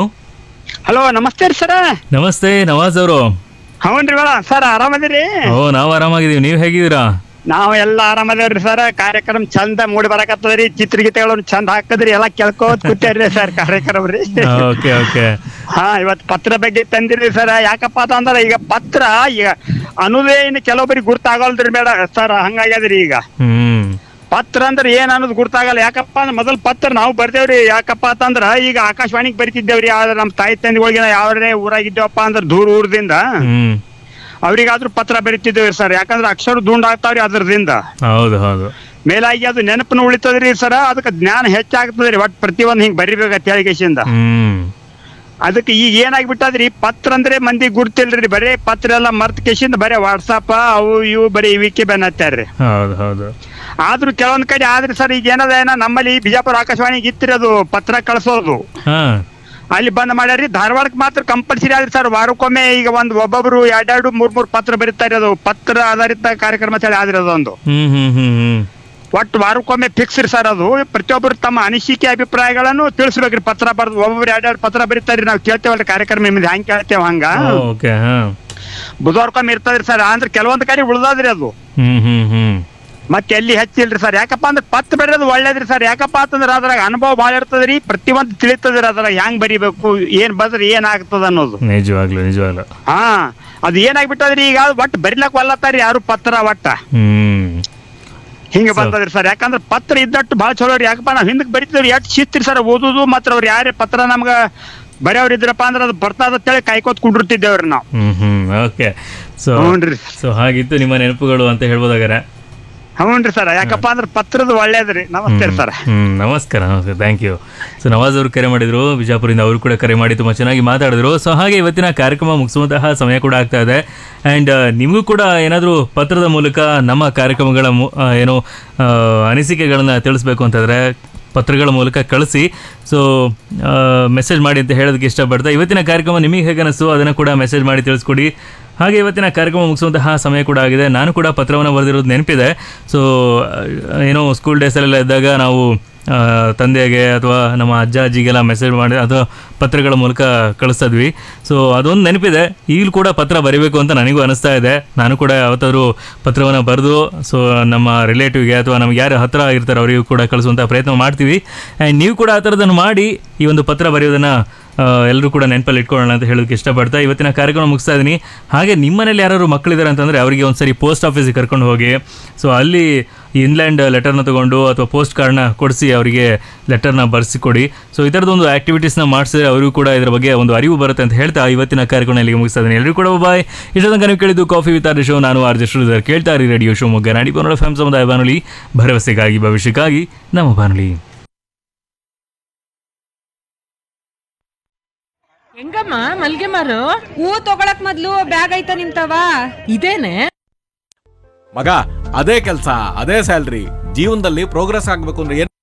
ಹಲೋ ನಮಸ್ತೆ ರೀ ಸರ ನಮಸ್ತೆ ನವಾಜ್ ಅವರು ಹೌನ್ರಿ ಮೇಡ ಸರ್ ಆರಾಮದಿರಿ ಓ ನಾವು ಆರಾಮಾಗಿದ್ದೀವಿ ನೀವು ಹೇಗಿದ್ದೀರಾ ನಾವು ಎಲ್ಲ ಆರಾಮದೇವ್ರಿ ಸರ್ ಕಾರ್ಯಕ್ರಮ ಚಂದ ಮೂಡಿ ಬರಕತ್ತದ್ರಿ ಚಿತ್ರಗೀತೆಗಳನ್ನು ಚಂದ ಹಾಕದ್ರಿ ಎಲ್ಲಾ ಕೇಳ್ಕೋತ್ ಕೂತೇವ್ರಿ ಸರ್ ಕಾರ್ಯಕ್ರಮ ರೀ ಓಕೆ ಓಕೆ ಹಾ ಇವತ್ ಪತ್ರ ಬಗ್ಗೆ ತಂದಿರಿ ಸರ್ ಯಾಕಪ್ಪ ಅಂತಂದ್ರ ಈಗ ಪತ್ರ ಈಗ ಅನ್ನೋದೇ ಇನ್ನು ಕೆಲವೊಬ್ಬರಿಗೆ ಗುರ್ತಾಗಲ್ದ್ರಿ ಮೇಡ ಸರ್ ಹಂಗಾಗ್ಯದ್ರಿ ಈಗ ಹ್ಮ್ ಪತ್ರ ಅಂದ್ರೆ ಏನ್ ಅನ್ನೋದು ಗುರ್ತಾಗಲ್ಲ ಯಾಕಪ್ಪ ಅಂದ್ರೆ ಮೊದಲ್ ಪತ್ರ ನಾವು ಬರ್ದೇವ್ರಿ ಯಾಕಪ್ಪ ಅಂತಂದ್ರ ಈಗ ಆಕಾಶವಾಣಿಗೆ ಬರಿತಿದ್ದೇವ್ರಿ ಆದ್ರೆ ನಮ್ಮ ತಾಯಿ ತಂದೆಗಳಿಗೆ ಯಾವ್ರೇ ಊರಾಗಿದ್ದೇವಪ್ಪ ಅಂದ್ರೆ ದೂರ ಊರದಿಂದ ಹ್ಮ್ ಅವ್ರಿಗಾದ್ರೂ ಪತ್ರ ಬರಿತಿದ್ದೇವ್ರಿ ಸರ್ ಯಾಕಂದ್ರೆ ಅಕ್ಷರ ದುಂಡ್ ಆಗ್ತಾವ್ರಿ ಅದ್ರದಿಂದ ಹೌದು ಹೌದು ಮೇಲಾಗಿ ಅದು ನೆನಪನ್ನು ಉಳಿತದ್ರಿ ಸರ ಅದಕ್ಕೆ ಜ್ಞಾನ ಹೆಚ್ಚಾಗ್ತದ್ರಿ ಒಟ್ ಪ್ರತಿಯೊಂದು ಹಿಂಗ್ ಬರಿಬೇಕಂತ ಹೇಳಿಕೆಶಿಂದ ಹ್ಮ್ ಅದಕ್ಕೆ ಈಗ ಏನಾಗ್ಬಿಟ್ಟದ್ರಿ ಪತ್ರ ಅಂದ್ರೆ ಮಂದಿ ಗುರ್ತಿಲ್ರಿ ಬರೇ ಪತ್ರ ಎಲ್ಲ ಮರ್ತ್ ಕೇಶಿಂದ ಬರೇ ವಾಟ್ಸಪ್ ಅವು ಇವು ಬರೀ ಇವಿಕೆ ಬೆನ್ನತ್ತಾರ್ರಿ ಹೌದು ಹೌದು ಆದ್ರೂ ಕೆಲವೊಂದ್ ಕಡೆ ಆದ್ರಿ ಸರ್ ಈಗ ಏನದ ಏನ ನಮ್ಮಲ್ಲಿ ಬಿಜಾಪುರ ಆಕಾಶವಾಣಿಗೆ ಇತ್ತಿರಿ ಅದು ಪತ್ರ ಕಳ್ಸೋದು ಹಾ ಅಲ್ಲಿ ಬಂದ್ ಮಾಡ್ಯಾರಿ ಧಾರವಾಡಕ್ಕೆ ಮಾತ್ರ ಕಂಪಲ್ಸರಿ ಆದ್ರಿ ಸರ್ ವಾರಕ್ಕೊಮ್ಮೆ ಈಗ ಒಂದ್ ಒಬ್ಬೊಬ್ರು ಎರಡೆರಡು ಮೂರ್ ಮೂರ್ ಪತ್ರ ಬರೀತಾರೆ ಅದು ಪತ್ರ ಆಧಾರಿತ ಕಾರ್ಯಕ್ರಮ ಅಂತ ಹೇಳಿ ಆದ್ರಿ ಅದೊಂದು ಹ್ಮ್ ಹ್ಮ್ ಹ್ಮ್ ಹ್ಮ್ ಒಟ್ಟು ವಾರಕ್ಕೊಮ್ಮೆ ಫಿಕ್ಸ್ ರೀ ಸರ್ ಅದು ಪ್ರತಿಯೊಬ್ಬರು ತಮ್ಮ ಅನಿಸಿಕೆ ಅಭಿಪ್ರಾಯಗಳನ್ನು ತಿಳಿಸ್ಬೇಕ್ರಿ ಪತ್ರ ಬರ್ದು ಒಬ್ಬೊಬ್ರು ಎರಡೆರಡು ಪತ್ರ ಬರೀತಾರ್ರಿ ನಾವು ಕೇಳ್ತೇವಲ್ರಿ ಕಾರ್ಯಕ್ರಮ ನಿಮ್ದು ಹೆಂಗ್ ಕೇಳ್ತೇವ ಹಂಗ ಓಕೆ ಹಾ ಬುಧವಾರಕ್ಕೊಮ್ಮೆ ಇರ್ತದ್ರಿ ಸರ್ ಅಂದ್ರೆ ಕೆಲವೊಂದ್ ಕಡೆ ಉಳ್ದದ್ರಿ ಅದು ಹ್ಮ್ ಹ್ಮ್ ಹ್ಮ್ ಮತ್ತೆ ಎಲ್ಲಿ ಹೆಚ್ಚಿಲ್ರಿ ಸರ್ ಯಾಕಪ್ಪ ಅಂದ್ರೆ ಪತ್ರ ಬರೆಯೋದು ಒಳ್ಳೇದ್ರಿ ಸರ್ ಯಾಕಪ್ಪ ಅಂತಂದ್ರೆ ಅದ್ರಾಗ ಅನುಭವ ಭಾಳ ಇರ್ತದ್ರಿ ಪ್ರತಿಯೊಂದು ತಿಳಿತದ್ರಿ ಅದ್ರಾಗ ಹೆಂಗ್ ಬರಿಬೇಕು ಏನ್ ಬದ್ರೆ ಏನ್ ಆಗ್ತದ ಅನ್ನೋದು ನಿಜವಾಗ್ಲು ನಿಜವಾಗ್ಲು ಹಾ ಅದು ಏನಾಗ್ಬಿಟ್ಟದ್ರಿ ಈಗ ಒಟ್ಟು ಬರಿಲಕ್ ಒಲ್ಲತ್ತಾರಿ ಯಾರು ಪತ್ರ ಒಟ್ಟ ಹ್ಮ್ ಹಿಂಗ ಬಂದದ್ರಿ ಸರ್ ಯಾಕಂದ್ರೆ ಪತ್ರ ಇದ್ದಟ್ಟು ಭಾಳ ಚಲೋ ರೀ ಯಾಕಪ್ಪ ನಾವ್ ಹಿಂದಕ್ ಬರಿತಿದ್ರಿ ಎಷ್ಟು ಶಿಸ್ತ್ರಿ ಸರ್ ಓದುದು ಮಾತ್ರ ಅವ್ರು ಯಾರೇ ಪತ್ರ ನಮ್ಗ ಬರೆಯವ್ರು ಇದ್ರಪ್ಪ ಅಂದ್ರೆ ಅದು ಬರ್ತದ ಅಂತೇಳಿ ಕಾಯ್ಕೋತ್ ಕುಂಡಿರ್ತಿದ್ದೇವ್ರಿ ನಾವು ಹ್ಮ್ ಹ್ಮ್ ಓಕೆ ಸೊ ಹ್ಞೂನ್ರಿ ಸೊ ಹಾಗಿತ್ತು ನಿಮ್ಮ ನೆನಪುಗಳು ಅಂತ ಹೇಳ್ಬೋದಾಗಾರೆ ಹ್ಞೂನ್ರಿ ಸರ್ ಯಾಕಪ್ಪ ಅಂದ್ರೆ ಪತ್ರದ ಒಳ್ಳೇದ್ರಿ ನಮಸ್ತೆ ಸರ್ ಹ್ಮ್ ನಮಸ್ಕಾರ ನಮಸ್ಕಾರ ಥ್ಯಾಂಕ್ ಯು ಸೊ ನವಾಜ್ ಅವರು ಕರೆ ಮಾಡಿದ್ರು ಬಿಜಾಪುರದಿಂದ ಅವರು ಕೂಡ ಕರೆ ಮಾಡಿ ತುಂಬ ಚೆನ್ನಾಗಿ ಮಾತಾಡಿದ್ರು ಸೊ ಹಾಗೆ ಇವತ್ತಿನ ಕಾರ್ಯಕ್ರಮ ಮುಗಿಸುವಂತಹ ಸಮಯ ಕೂಡ ಆಗ್ತಾ ಇದೆ ಆ್ಯಂಡ್ ನಿಮಗೂ ಕೂಡ ಏನಾದರೂ ಪತ್ರದ ಮೂಲಕ ನಮ್ಮ ಕಾರ್ಯಕ್ರಮಗಳ ಮು- ಆ, ಏನು ಆ, ಅನಿಸಿಕೆಗಳನ್ನ ತಿಳಿಸ್ಬೇಕು ಅಂತಂದರೆ ಪತ್ರಗಳ ಮೂಲಕ ಕಳಿಸಿ ಸೊ ಮೆಸೇಜ್ ಮಾಡಿ ಅಂತ ಹೇಳೋದಕ್ಕೆ ಇಷ್ಟಪಡ್ತಾ ಇವತ್ತಿನ ಕಾರ್ಯಕ್ರಮ ನಿಮಗೆ ಹೇಗೆ ಅನಿಸ್ತು ಅದನ್ನು ಕೂಡ ಮೆಸೇಜ್ ಮಾಡಿ ತಿಳಿಸ್ಕೊಡಿ ಹಾಗೆ ಇವತ್ತಿನ ಕಾರ್ಯಕ್ರಮ ಮುಗಿಸುವಂತಹ ಸಮಯ ಕೂಡ ಆಗಿದೆ ನಾನು ಕೂಡ ಪತ್ರವನ್ನು ಬರೆದಿರೋದು ನೆನಪಿದೆ ಸೊ ಏನೋ ಸ್ಕೂಲ್ ಡೇಸಲ್ಲೆಲ್ಲ ಇದ್ದಾಗ ನಾವು ಆ, ತಂದೆಗೆ ಅಥವಾ ನಮ್ಮ ಅಜ್ಜ ಅಜ್ಜಿಗೆಲ್ಲ ಮೆಸೇಜ್ ಮಾಡಿ ಅಥವಾ ಪತ್ರಗಳ ಮೂಲಕ ಕಳಿಸ್ತಿದ್ವಿ ಸೊ ಅದೊಂದು ನೆನಪಿದೆ ಈಗಲೂ ಕೂಡ ಪತ್ರ ಬರೀಬೇಕು ಅಂತ ನನಗೂ ಅನಿಸ್ತಾ ಇದೆ ನಾನು ಕೂಡ ಯಾವತ್ತಾದ್ರೂ ಪತ್ರವನ್ನು ಬರೆದು ಸೊ ನಮ್ಮ ರಿಲೇಟಿವ್ಗೆ ಅಥವಾ ನಮ್ಗೆ ಯಾರು ಹತ್ತಿರ ಇರ್ತಾರೆ ಅವರಿಗೂ ಕೂಡ ಕಳಿಸುವಂಥ ಪ್ರಯತ್ನ ಮಾಡ್ತೀವಿ ಆ್ಯಂಡ್ ನೀವು ಕೂಡ ಆ ಥರದನ್ನು ಮಾಡಿ ಈ ಒಂದು ಪತ್ರ ಬರೆಯೋದನ್ನು ಎಲ್ಲರೂ ಕೂಡ ನೆನಪಲ್ಲಿ ಇಟ್ಕೊಳ್ಳೋಣ ಅಂತ ಹೇಳೋದಕ್ಕೆ ಇಷ್ಟಪಡ್ತಾ ಇವತ್ತಿನ ಕಾರ್ಯಕ್ರಮ ಮುಗಿಸ್ತಾ ಇದ್ದೀನಿ ಹಾಗೆ ನಿಮ್ಮನೇಲಿ ಯಾರು ಮಕ್ಕಳಿದ್ದಾರೆ ಅಂತಂದರೆ ಅವರಿಗೆ ಒಂದ್ಸರಿ ಪೋಸ್ಟ್ ಆಫೀಸಿಗೆ ಕರ್ಕೊಂಡು ಹೋಗಿ ಸೊ ಅಲ್ಲಿ ಇನ್ಲ್ಯಾಂಡ್ ಲೆಟರ್ನ ತಗೊಂಡು ಅಥವಾ ಪೋಸ್ಟ್ ಕಾರ್ಡ್ನ ಕೊಡಿಸಿ ಅವರಿಗೆ ಲೆಟರ್ನ ಬರೆಸಿಕೊಡಿ ಸೊ ಈ ಥರದೊಂದು ಆ್ಯಕ್ಟಿವಿಟೀಸ್ನ ಮಾಡಿಸಿದ್ರೆ ಅವರಿಗೂ ಕೂಡ ಇದರ ಬಗ್ಗೆ ಒಂದು ಅರಿವು ಬರುತ್ತೆ ಅಂತ ಹೇಳ್ತಾ ಇವತ್ತಿನ ಕಾರ್ಯಕ್ರಮ ಇಲ್ಲಿಗೆ ಮುಗಿಸ್ತಾ ಇದ್ದೀನಿ ಎಲ್ಲರೂ ಕೂಡ ಬಾಯ್ ಇಷ್ಟ ತನಕ ನೀವು ಕೇಳಿದ್ದು ಕಾಫಿ ವಿತ್ ಆರ್ ಶೋ ನಾನು ಆರ್ ಜೆ ಶ್ರೀಧರ್ ಕೇಳ್ತಾ ಇರಿ ರೇಡಿಯೋ ಶಿವಮೊಗ್ಗ ನಾಡಿ ಕನ್ನಡ ಫ್ಯಾಮ್ ಸಮುದಾಯ ಬಾನುಲಿ ಭರವಸೆಗಾಗಿ ಭವಿಷ್ಯಕ್ಕಾಗಿ ನಮ್ಮ ಬಾನುಲಿ ಹೆಂಗಮ್ಮ ಮಲ್ಗೆ ಮಾರು ಹೂ ತಗೊಳಕ್ ಮೊದ್ಲು ಬ್ಯಾಗ್ ಐತ ನಿಮ್ತವ ಇದೇನೆ ಮಗ ಅದೇ ಕೆಲಸ ಅದೇ ಸ್ಯಾಲ್ರಿ ಜೀವನದಲ್ಲಿ ಪ್ರೋಗ್ರೆಸ್ ಆಗ್ಬೇಕು ಅಂದ್ರೆ ಏನ್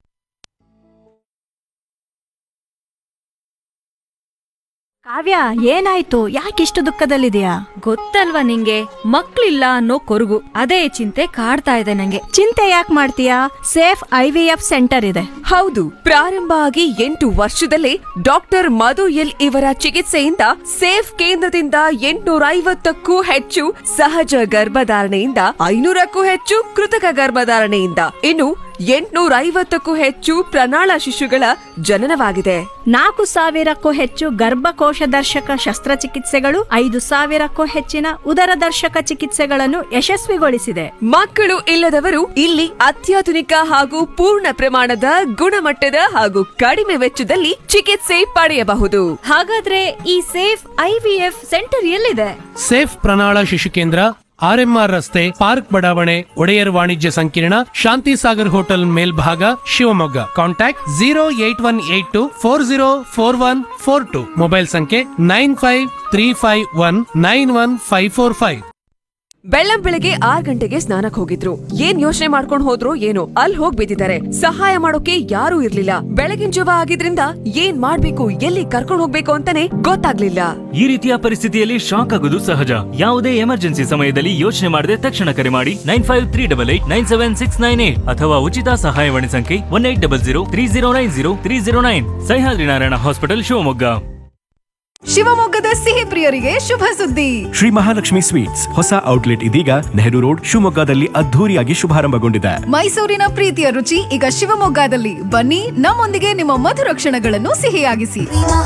ಕಾವ್ಯ ಏನಾಯ್ತು ಯಾಕಿಷ್ಟು ದುಃಖದಲ್ಲಿದೆಯಾ ಗೊತ್ತಲ್ವಾ ನಿಂಗೆ ಮಕ್ಳಿಲ್ಲ ಅನ್ನೋ ಕೊರಗು ಅದೇ ಚಿಂತೆ ಕಾಡ್ತಾ ಇದೆ ನಂಗೆ ಚಿಂತೆ ಯಾಕೆ ಮಾಡ್ತೀಯಾ safe I V F centre ಇದೆ ಹೌದು ಪ್ರಾರಂಭ ಆಗಿ ಎಂಟು ವರ್ಷದಲ್ಲೇ ಡಾಕ್ಟರ್ ಮಧು ಎಲ್ ಇವರ ಚಿಕಿತ್ಸೆಯಿಂದ ಸೇಫ್ ಕೇಂದ್ರದಿಂದ ಎಂಟುನೂರ ಐವತ್ತಕ್ಕೂ ಹೆಚ್ಚು ಸಹಜ ಗರ್ಭಧಾರಣೆಯಿಂದ ಐನೂರಕ್ಕೂ ಹೆಚ್ಚು ಕೃತಕ ಗರ್ಭಧಾರಣೆಯಿಂದ ಇನ್ನು ಎಂಟುನೂರ ಐವತ್ತಕ್ಕೂ ಹೆಚ್ಚು ಪ್ರಣಾಳ ಶಿಶುಗಳ ಜನನವಾಗಿದೆ ನಾಲ್ಕು ಸಾವಿರಕ್ಕೂ ಹೆಚ್ಚು ಗರ್ಭಕೋಶ ದರ್ಶಕ ಶಸ್ತ್ರಚಿಕಿತ್ಸೆಗಳು ಐದು ಸಾವಿರಕ್ಕೂ ಹೆಚ್ಚಿನ ಉದರ ದರ್ಶಕ ಚಿಕಿತ್ಸೆಗಳನ್ನು ಯಶಸ್ವಿಗೊಳಿಸಿದೆ ಮಕ್ಕಳು ಇಲ್ಲದವರು ಇಲ್ಲಿ ಅತ್ಯಾಧುನಿಕ ಹಾಗೂ ಪೂರ್ಣ ಪ್ರಮಾಣದ ಗುಣಮಟ್ಟದ ಹಾಗೂ ಕಡಿಮೆ ವೆಚ್ಚದಲ್ಲಿ ಚಿಕಿತ್ಸೆ ಪಡೆಯಬಹುದು ಹಾಗಾದ್ರೆ ಈ safe I V F centre ಎಲ್ಲಿದೆ ಸೇಫ್ ಪ್ರಣಾಳ ಶಿಶು ಕೇಂದ್ರ ಆರ್ಎಂಆರ್ ರಸ್ತೆ ಪಾರ್ಕ್ ಬಡಾವಣೆ ಒಡೆಯರ್ ವಾಣಿಜ್ಯ ಸಂಕೀರ್ಣ ಶಾಂತಿ ಸಾಗರ್ ಹೋಟೆಲ್ ಮೇಲ್ಭಾಗ Shivamogga contact zero eight one eight two four zero four one four two mobile ಸಂಖ್ಯೆ nine five three five one nine one five four five ಬೆಳ್ಳಂ ಬೆಳಗ್ಗೆ ಆರ್ ಗಂಟೆಗೆ ಸ್ನಾನಕ್ ಹೋಗಿದ್ರು ಏನ್ ಯೋಚನೆ ಮಾಡ್ಕೊಂಡ್ ಹೋದ್ರು ಏನೋ ಅಲ್ಲಿ ಹೋಗ್ ಬಿದ್ದಿದ್ದಾರೆ ಸಹಾಯ ಮಾಡೋಕೆ ಯಾರೂ ಇರ್ಲಿಲ್ಲ ಬೆಳಗಿನ ಜವ ಆಗಿದ್ರಿಂದ ಏನ್ ಮಾಡ್ಬೇಕು ಎಲ್ಲಿ ಕರ್ಕೊಂಡ್ ಹೋಗ್ಬೇಕು ಅಂತಾನೆ ಗೊತ್ತಾಗ್ಲಿಲ್ಲ ಈ ರೀತಿಯ ಪರಿಸ್ಥಿತಿಯಲ್ಲಿ ಶಾಕ್ ಆಗೋದು ಸಹಜ ಯಾವುದೇ ಎಮರ್ಜೆನ್ಸಿ ಸಮಯದಲ್ಲಿ ಯೋಚನೆ ಮಾಡದೆ ತಕ್ಷಣ ಕರೆ ಮಾಡಿ nine five three double eight nine seven six nine eight ಅಥವಾ ಉಚಿತ ಸಹಾಯವಾಣಿ ಸಂಖ್ಯೆ one eight double zero three zero nine zero three zero nine Sahyadri Narayana hospital Shivamogga ಶಿವಮೊಗ್ಗದ ಸಿಹಿ ಪ್ರಿಯರಿಗೆ ಶುಭ ಸುದ್ದಿ ಶ್ರೀ ಮಹಾಲಕ್ಷ್ಮಿ ಸ್ವೀಟ್ಸ್ ಹೊಸ ಔಟ್ಲೆಟ್ ಇದೀಗ ನೆಹರು ರೋಡ್ ಶಿವಮೊಗ್ಗದಲ್ಲಿ ಅದ್ಧೂರಿಯಾಗಿ ಶುಭಾರಂಭಗೊಂಡಿದೆ ಮೈಸೂರಿನ ಪ್ರೀತಿಯ ರುಚಿ ಈಗ ಶಿವಮೊಗ್ಗದಲ್ಲಿ ಬನ್ನಿ ನಮ್ಮೊಂದಿಗೆ ನಿಮ್ಮ ಮಧುರ ಕ್ಷಣಗಳನ್ನು ಸಿಹಿಯಾಗಿಸಿ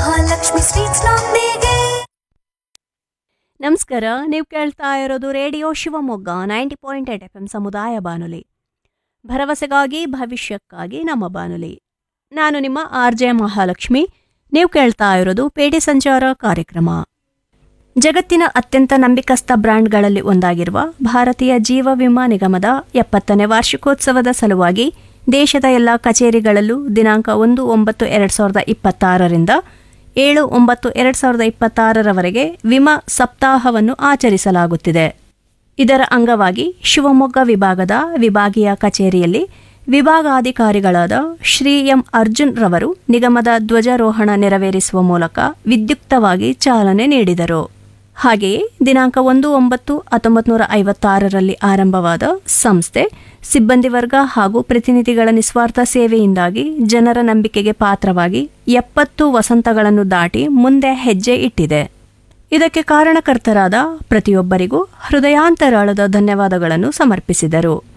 ನಮಸ್ಕಾರ ನೀವು ಕೇಳ್ತಾ ಇರೋದು radio Shivamogga ninety point eight F M ಸಮುದಾಯ ಬಾನುಲಿ ಭರವಸೆಗಾಗಿ ಭವಿಷ್ಯಕ್ಕಾಗಿ ನಮ್ಮ ಬಾನುಲಿ ನಾನು ನಿಮ್ಮ ಆರ್ ಜೆ ಮಹಾಲಕ್ಷ್ಮಿ ನೀವು ಕೇಳ್ತಾ ಇರೋದು ಪೇಟೆ ಸಂಚಾರ ಕಾರ್ಯಕ್ರಮ ಜಗತ್ತಿನ ಅತ್ಯಂತ ನಂಬಿಕಸ್ಥ ಬ್ರ್ಯಾಂಡ್ಗಳಲ್ಲಿ ಒಂದಾಗಿರುವ ಭಾರತೀಯ ಜೀವ ವಿಮಾ ನಿಗಮದ ಎಪ್ಪತ್ತನೇ ವಾರ್ಷಿಕೋತ್ಸವದ ಸಲುವಾಗಿ ದೇಶದ ಎಲ್ಲ ಕಚೇರಿಗಳಲ್ಲೂ ದಿನಾಂಕ ಒಂದು ಒಂಬತ್ತು ಎರಡು ಸಾವಿರದ ಇಪ್ಪತ್ತಾರರಿಂದ ಏಳು ಒಂಬತ್ತು ಎರಡು ಸಾವಿರದ ಇಪ್ಪತ್ತಾರರವರೆಗೆ ವಿಮಾ ಸಪ್ತಾಹವನ್ನು ಆಚರಿಸಲಾಗುತ್ತಿದೆ ಇದರ ಅಂಗವಾಗಿ ಶಿವಮೊಗ್ಗ ವಿಭಾಗದ ವಿಭಾಗೀಯ ಕಚೇರಿಯಲ್ಲಿ ವಿಭಾಗಾಧಿಕಾರಿಗಳಾದ ಶ್ರೀ ಎಂ ಅರ್ಜುನ್ ರವರು ನಿಗಮದ ಧ್ವಜಾರೋಹಣ ನೆರವೇರಿಸುವ ಮೂಲಕ ವಿದ್ಯುಕ್ತವಾಗಿ ಚಾಲನೆ ನೀಡಿದರು ಹಾಗೆಯೇ ದಿನಾಂಕ ಒಂದು ಒಂಬತ್ತು ಹತ್ತೊಂಬತ್ತು ನೂರ ಐವತ್ತಾರರಲ್ಲಿ ಆರಂಭವಾದ ಸಂಸ್ಥೆ ಸಿಬ್ಬಂದಿ ವರ್ಗ ಹಾಗೂ ಪ್ರತಿನಿಧಿಗಳ ನಿಸ್ವಾರ್ಥ ಸೇವೆಯಿಂದಾಗಿ ಜನರ ನಂಬಿಕೆಗೆ ಪಾತ್ರವಾಗಿ ಎಪ್ಪತ್ತು ವಸಂತಗಳನ್ನು ದಾಟಿ ಮುಂದೆ ಹೆಜ್ಜೆ ಇಟ್ಟಿದೆ ಇದಕ್ಕೆ ಕಾರಣಕರ್ತರಾದ ಪ್ರತಿಯೊಬ್ಬರಿಗೂ ಹೃದಯಾಂತರಾಳದ ಧನ್ಯವಾದಗಳನ್ನು ಸಮರ್ಪಿಸಿದರು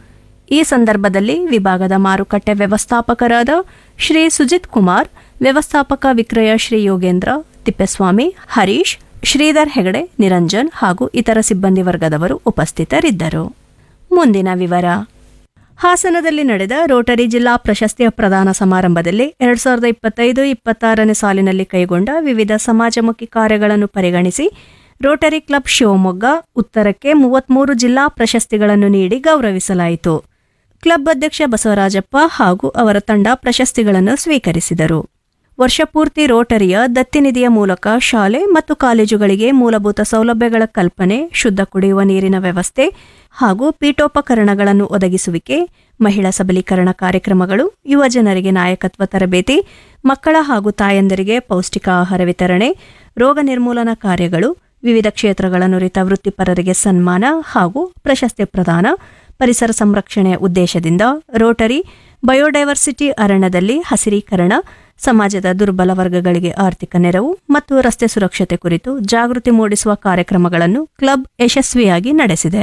ಈ ಸಂದರ್ಭದಲ್ಲಿ ವಿಭಾಗದ ಮಾರುಕಟ್ಟೆ ವ್ಯವಸ್ಥಾಪಕರಾದ ಶ್ರೀ ಸುಜಿತ್ ಕುಮಾರ್ ವ್ಯವಸ್ಥಾಪಕ ವಿಕ್ರಯ ಶ್ರೀ ಯೋಗೇಂದ್ರ ತಿಪ್ಪೇಸ್ವಾಮಿ ಹರೀಶ್ ಶ್ರೀಧರ್ ಹೆಗಡೆ ನಿರಂಜನ್ ಹಾಗೂ ಇತರ ಸಿಬ್ಬಂದಿ ವರ್ಗದವರು ಉಪಸ್ಥಿತರಿದ್ದರು ಮುಂದಿನ ವಿವರ ಹಾಸನದಲ್ಲಿ ನಡೆದ ರೋಟರಿ ಜಿಲ್ಲಾ ಪ್ರಶಸ್ತಿಯ ಪ್ರದಾನ ಸಮಾರಂಭದಲ್ಲಿ ಎರಡ್ ಸಾವಿರದ ಇಪ್ಪತ್ತೈದು ಇಪ್ಪತ್ತಾರನೇ ಸಾಲಿನಲ್ಲಿ ಕೈಗೊಂಡ ವಿವಿಧ ಸಮಾಜಮುಖಿ ಕಾರ್ಯಗಳನ್ನು ಪರಿಗಣಿಸಿ ರೋಟರಿ ಕ್ಲಬ್ ಶಿವಮೊಗ್ಗ ಉತ್ತರಕ್ಕೆ ಮೂವತ್ಮೂರು ಜಿಲ್ಲಾ ಪ್ರಶಸ್ತಿಗಳನ್ನು ನೀಡಿ ಗೌರವಿಸಲಾಯಿತು ಕ್ಲಬ್ ಅಧ್ಯಕ್ಷ ಬಸವರಾಜಪ್ಪ ಹಾಗೂ ಅವರ ತಂಡ ಪ್ರಶಸ್ತಿಗಳನ್ನು ಸ್ವೀಕರಿಸಿದರು ವರ್ಷಪೂರ್ತಿ ರೋಟರಿಯ ದತ್ತಿನಿಧಿಯ ಮೂಲಕ ಶಾಲೆ ಮತ್ತು ಕಾಲೇಜುಗಳಿಗೆ ಮೂಲಭೂತ ಸೌಲಭ್ಯಗಳ ಕಲ್ಪನೆ ಶುದ್ಧ ಕುಡಿಯುವ ನೀರಿನ ವ್ಯವಸ್ಥೆ ಹಾಗೂ ಪೀಠೋಪಕರಣಗಳನ್ನು ಒದಗಿಸುವಿಕೆ ಮಹಿಳಾ ಸಬಲೀಕರಣ ಕಾರ್ಯಕ್ರಮಗಳು ಯುವ ಜನರಿಗೆ ನಾಯಕತ್ವ ತರಬೇತಿ ಮಕ್ಕಳ ಹಾಗೂ ತಾಯಂದಿರಿಗೆ ಪೌಷ್ಟಿಕ ಆಹಾರ ವಿತರಣೆ ರೋಗ ನಿರ್ಮೂಲನಾ ಕಾರ್ಯಗಳು ವಿವಿಧ ಕ್ಷೇತ್ರಗಳ ನುರಿತ ವೃತ್ತಿಪರರಿಗೆ ಸನ್ಮಾನ ಹಾಗೂ ಪ್ರಶಸ್ತಿ ಪ್ರದಾನ ಪರಿಸರ ಸಂರಕ್ಷಣೆಯ ಉದ್ದೇಶದಿಂದ ರೋಟರಿ ಬಯೋಡೈವರ್ಸಿಟಿ ಅರಣ್ಯದಲ್ಲಿ ಹಸಿರೀಕರಣ ಸಮಾಜದ ದುರ್ಬಲ ವರ್ಗಗಳಿಗೆ ಆರ್ಥಿಕ ನೆರವು ಮತ್ತು ರಸ್ತೆ ಸುರಕ್ಷತೆ ಕುರಿತು ಜಾಗೃತಿ ಮೂಡಿಸುವ ಕಾರ್ಯಕ್ರಮಗಳನ್ನು ಕ್ಲಬ್ ಯಶಸ್ವಿಯಾಗಿ ನಡೆಸಿದೆ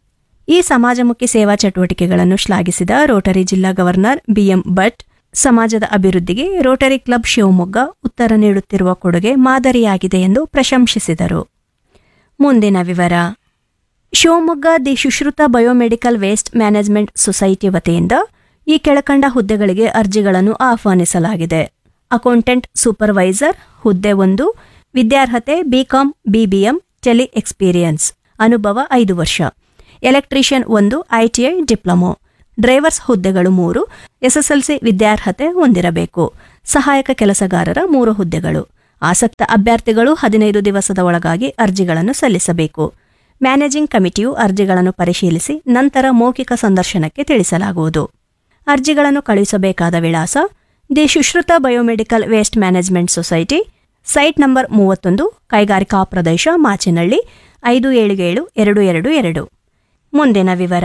ಈ ಸಮಾಜಮುಖಿ ಸೇವಾ ಚಟುವಟಿಕೆಗಳನ್ನು ಶ್ಲಾಘಿಸಿದ ರೋಟರಿ ಜಿಲ್ಲಾ ಗವರ್ನರ್ ಬಿಎಂ ಭಟ್ ಸಮಾಜದ ಅಭಿವೃದ್ಧಿಗೆ ರೋಟರಿ ಕ್ಲಬ್ ಶಿವಮೊಗ್ಗ ಉತ್ತರ ನೀಡುತ್ತಿರುವ ಕೊಡುಗೆ ಮಾದರಿಯಾಗಿದೆ ಎಂದು ಪ್ರಶಂಸಿಸಿದರು ಮುಂದಿನ ವಿವರ Shivamogga the Sushruta biomedical waste management society ವತಿಯಿಂದ ಈ ಕೆಳಕಂಡ ಹುದ್ದೆಗಳಿಗೆ ಅರ್ಜಿಗಳನ್ನು ಆಹ್ವಾನಿಸಲಾಗಿದೆ ಅಕೌಂಟೆಂಟ್ ಸೂಪರ್ವೈಸರ್ ಹುದ್ದೆ ಒಂದು ವಿದ್ಯಾರ್ಹತೆ ಬಿಕಾಂ ಬಿಬಿಎಂ ಟೆಲಿ ಎಕ್ಸ್ಪೀರಿಯನ್ಸ್ ಅನುಭವ ಐದು ವರ್ಷ ಎಲೆಕ್ಟ್ರಿಷಿಯನ್ ಒಂದು ಐಟಿಐ ಡಿಪ್ಲೊಮೊ ಡ್ರೈವರ್ಸ್ ಹುದ್ದೆಗಳು ಮೂರು ಎಸ್ಎಸ್ಎಲ್ಸಿ ವಿದ್ಯಾರ್ಹತೆ ಹೊಂದಿರಬೇಕು ಸಹಾಯಕ ಕೆಲಸಗಾರರ ಮೂರು ಹುದ್ದೆಗಳು ಆಸಕ್ತ ಅಭ್ಯರ್ಥಿಗಳು ಹದಿನೈದು ದಿವಸದ ಒಳಗಾಗಿ ಅರ್ಜಿಗಳನ್ನು ಸಲ್ಲಿಸಬೇಕು ಮ್ಯಾನೇಜಿಂಗ್ ಕಮಿಟಿಯು ಅರ್ಜಿಗಳನ್ನು ಪರಿಶೀಲಿಸಿ ನಂತರ ಮೌಖಿಕ ಸಂದರ್ಶನಕ್ಕೆ ತಿಳಿಸಲಾಗುವುದು ಅರ್ಜಿಗಳನ್ನು ಕಳುಹಿಸಬೇಕಾದ ವಿಳಾಸ the Sushruta biomedical waste management society site number ಮೂವತ್ತೊಂದು ಕೈಗಾರಿಕಾ ಪ್ರದೇಶ ಮಾಚಿನಹಳ್ಳಿ ಐದು ಏಳು ಏಳು ಎರಡು ಎರಡು ಎರಡು ಮುಂದಿನ ವಿವರ